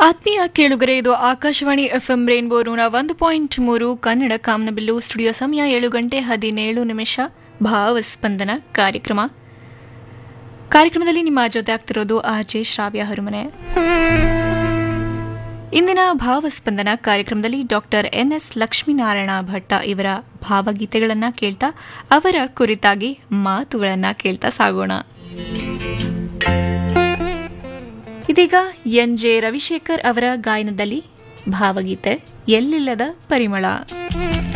ಆತ್ಮೀಯ ಕೇಳುಗರೆ ಇದು ಆಕಾಶವಾಣಿ ಎಫ್ಎಂ ರೇನ್ಬೋ ನೂರ ಒಂದು ಪಾಯಿಂಟ್ ಮೂರು ಕನ್ನಡ ಕಾಮನಬಿಲ್ಲು ಸ್ಟುಡಿಯೋ ಸಮಯ ಏಳು ಗಂಟೆ ಹದಿನೇಳು ನಿಮಿಷ ಭಾವಸ್ಪಂದನ ಕಾರ್ಯಕ್ರಮ ಕಾರ್ಯಕ್ರಮದಲ್ಲಿ ನಿಮ್ಮ ಜೊತೆ ಆಗ್ತಿರೋದು ಆರ್ ಜೆ ಶ್ರಾವ್ಯ ಹರುಮನೆ ಇಂದಿನ ಭಾವಸ್ಪಂದನ ಕಾರ್ಯಕ್ರಮದಲ್ಲಿ doctor N S Lakshminarayana Bhatta ಇವರ ಭಾವಗೀತೆಗಳನ್ನ ಕೇಳ್ತಾ ಅವರ ಕುರಿತಾಗಿ ಮಾತುಗಳನ್ನ ಕೇಳ್ತಾ ಸಾಗೋಣ ಇದೀಗ ಎನ್ ಜೆ ರವಿಶೇಖರ್ ಅವರ ಗಾಯನದಲ್ಲಿ ಭಾವಗೀತೆ ಎಲ್ಲಿಲ್ಲದ ಪರಿಮಳ